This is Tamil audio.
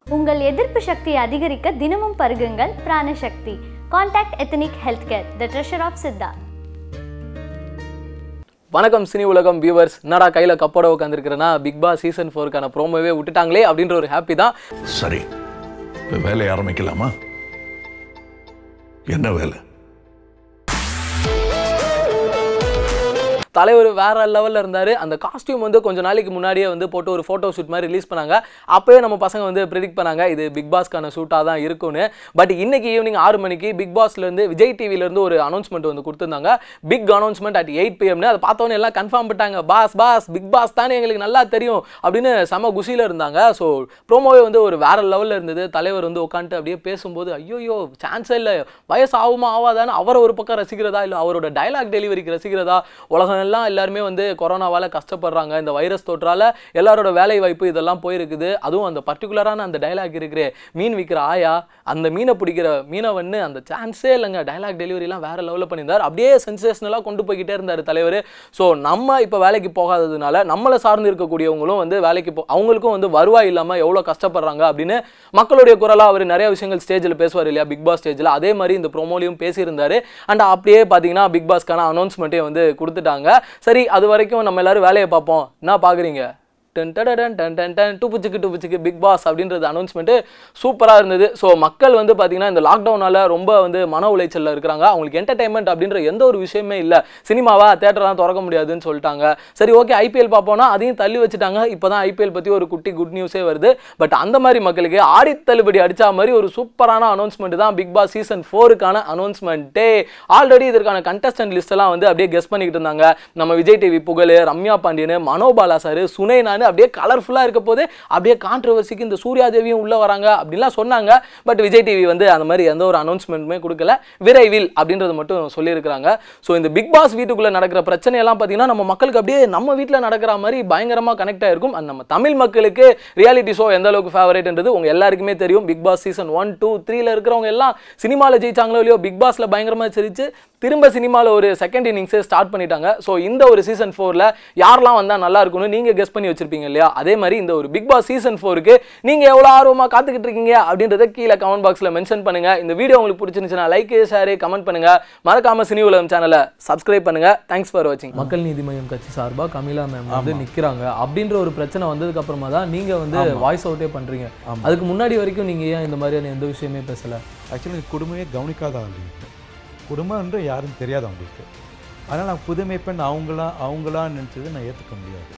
உங்கள் எதிர்ப்பு சக்தியை அதிகரிக்க தினமும் பருகுங்கள் Pranasakthi contact ethnic health care the treasure of Siddha வணக்கம் சினி உலகம் வியூவர்ஸ் என்னடா கையில் கப்போட உட்காந்துருக்கிறேன்னா பிக் பாஸ் சீசன் ஃபோருக்கான ப்ரோமோவே விட்டுட்டாங்களே அப்படின்ற ஒரு ஹாப்பி தான் சரி இப்போ வேலையை ஆரம்பிக்கலாமா என்ன வேலை தலைவர் வேற லெவலில் இருந்தார் அந்த காஸ்டியூம் வந்து கொஞ்ச நாளைக்கு முன்னாடியே வந்து போட்டு ஒரு ஃபோட்டோ ஷூட் மாதிரி ரிலீஸ் பண்ணாங்க அப்போயே நம்ம பசங்க வந்து ப்ரிடிக்ட் பண்ணாங்க இது பிக் பாஸ்க்கான ஷூட்டாக தான் இருக்கும்னு பட் இன்னைக்கு ஈவினிங் ஆறு மணிக்கு பிக் பாஸ்லேருந்து விஜய் டிவிலேருந்து ஒரு அனௌன்ஸ்மெண்ட் வந்து கொடுத்துருந்தாங்க பிக் அனௌன்ஸ்மெண்ட் அட் எயிட் பிஎம்னு அதை பார்த்தோன்னே எல்லாம் கன்ஃபார்ம் பண்ணிட்டாங்க பாஸ் பாஸ் பிக் பாஸ் தானே எங்களுக்கு நல்லா தெரியும் அப்படின்னு செம குஷியில் இருந்தாங்க ஸோ ப்ரோமோவே வந்து ஒரு வேற லெவலில் இருந்தது தலைவர் வந்து உட்காந்துட்டு அப்படியே பேசும்போது ஐயோயோ சான்ஸே இல்லை வயசு ஆகுமா ஆகாதான்னு அவரை ஒரு பக்கம் ரசிக்கிறதா இல்லை அவரோட டைலாக் டெலிவரிக்கு ரசிக்கிறதா உலகம் எல்லாம் எல்லாருமே வந்து கொரோனாவால் கஷ்டப்படுறாங்க இந்த வைரஸ் தொற்றால எல்லாரோட வேலை வாய்ப்பு இதெல்லாம் போயிருக்குது அதுவும் அந்த பர்டிகுலரான அந்த டைலாக் இருக்கிறே மீன் விற்கிற ஆயா அந்த மீனை பிடிக்கிற மீனவன்னு அந்த சான்ஸே இல்லைங்க டைலாக் டெலிவரிலாம் வேற லெவலில் பண்ணியிருந்தார் அப்படியே சென்சேஷனலாக கொண்டு போய்கிட்டே இருந்தார் தலைவர் ஸோ நம்ம இப்போ வேலைக்கு போகாததுனால நம்மளை சார்ந்து இருக்கக்கூடியவங்களும் வந்து வேலைக்கு போ அவங்களுக்கும் வந்து வருவாய் இல்லாமல் எவ்வளோ கஷ்டப்படுறாங்க அப்படின்னு மக்களுடைய குரலாக அவர் நிறைய விஷயங்கள் ஸ்டேஜில் பேசுவார் இல்லையா பிக் பாஸ் ஸ்டேஜில் அதே மாதிரி இந்த ப்ரோமோலையும் பேசியிருந்தாரு அண்ட் அப்படியே பார்த்தீங்கன்னா பிக் பாஸ்க்கான அனௌன்ஸ்மெண்ட்டே வந்து கொடுத்துட்டாங்க சரி அது வரைக்கும் நம்ம எல்லாரும் வேலையை பார்ப்போம் என்ன பார்க்குறீங்க டன் டடன் டன் டன் டன் டுப்புச்சுக்கு டுப்புச்சுக்கு பிக் பாஸ் அப்படின்றது அனௌன்ஸ்மெண்ட்டு சூப்பராக இருந்தது ஸோ மக்கள் வந்து பார்த்தீங்கன்னா இந்த லாக்டவுனால் ரொம்ப வந்து மன உளைச்சலில் இருக்கிறாங்க அவங்களுக்கு என்டர்டைன்மெண்ட் அப்படின்ற எந்த ஒரு விஷயமே இல்லை சினிமாவா தேட்டர்லாம் திறக்க முடியாதுன்னு சொல்லிட்டாங்க சரி ஓகே ஐபிஎல் பார்ப்போம்னா அதையும் தள்ளி வச்சுட்டாங்க இப்போ தான் ஐபிஎல் பற்றி ஒரு குட்டி குட் நியூஸே வருது பட் அந்த மாதிரி மக்களுக்கு ஆடி தள்ளுபடி அடிச்சா மாதிரி ஒரு சூப்பரான அனௌன்ஸ்மெண்ட் தான் பிக் பாஸ் சீசன் ஃபோருக்கான அனௌன்ஸ்மெண்ட்டே ஆல்ரெடி இதற்கான கண்டஸ்டன்ட் லிஸ்ட் எல்லாம் வந்து அப்படியே கெஸ் பண்ணிக்கிட்டு இருந்தாங்க நம்ம விஜய் டிவி புகழ் ரம்யா பாண்டியன் மனோபாலா சார் சுனைனானு அப்படியே கலர்ஃபுல்லாக இருக்க போது அப்படியே கான்ட்ரவர்சிக்கு இந்த சூர்யா தேவியும் உள்ள வராங்க அப்படின்லாம் சொன்னாங்க பட் விஜய் டிவி வந்து அந்த மாதிரி எந்த ஒரு அனௌன்ஸ்மெண்ட்டுமே கொடுக்கல விரைவில் அப்படின்றது மட்டும் சொல்லியிருக்கிறாங்க ஸோ இந்த பிக் பாஸ் வீட்டுக்குள்ளே நடக்கிற பிரச்சனையெல்லாம் பார்த்தீங்கன்னா நம்ம மக்களுக்கு அப்படியே நம்ம வீட்டில் நடக்கிற மாதிரி பயங்கரமாக கனெக்ட் ஆயிருக்கும் and நம்ம தமிழ் மக்களுக்கு ரியாலிட்டி ஷோ எந்த அளவுக்கு ஃபேவரேட்ன்றது உங்க எல்லாருக்குமே தெரியும் Bigg Boss season one two த்ரீல இருக்கிறவங்க எல்லாம் சினிமாவில் ஜெயிச்சாங்களோ இல்லையோ பிக் பாஸ்ல பயங்கரமாக சிரிச்சு திரும்ப சினிமாவில் ஒரு செகண்ட் இன்னிங்ஸே ஸ்டார்ட் பண்ணிட்டாங்க ஸோ இந்த ஒரு சீசன் ஃபோரில் யாரெல்லாம் வந்தால் நல்லா இருக்கும்னு நீங்கள் கெஸ் பண்ணி வச்சிருப்பீங்க இல்லையா அதே மாதிரி இந்த ஒரு பிக் பாஸ் சீசன் ஃபோருக்கு நீங்கள் எவ்வளோ ஆர்வமாக காத்துக்கிட்டு இருக்கீங்க அப்படின்றத கீழே கமெண்ட் பாக்ஸில் மென்ஷன் பண்ணுங்க இந்த வீடியோ உங்களுக்கு பிடிச்சிருந்துச்சுன்னா லைக் ஷேர் கமெண்ட் பண்ணுங்க மறக்காம சினி உலகம் சேனலை சப்ஸ்கிரைப் பண்ணுங்க தேங்க்ஸ் ஃபார் வாட்சிங் மக்கள் நீதி மய்யம் கட்சி சார்பாக கமிலா மேம் வந்து நிற்கிறாங்க அப்படின்ற ஒரு பிரச்சனை வந்ததுக்கு அப்புறமா தான் நீங்கள் வந்து வாய்ஸ் அவுட்டே பண்ணுறீங்க அதுக்கு முன்னாடி வரைக்கும் நீங்கள் ஏன் இந்த மாதிரியான எந்த விஷயமே பேசலை ஆக்சுவலி குடும்பமே கவனிக்காத ஆள் குடும்பம் என்று யாரும் தெரியாது அவங்களுக்கு அதனால் நான் புதுமை பெண் அவங்களா அவங்களா நினச்சதை நான் ஏற்றுக்க முடியாது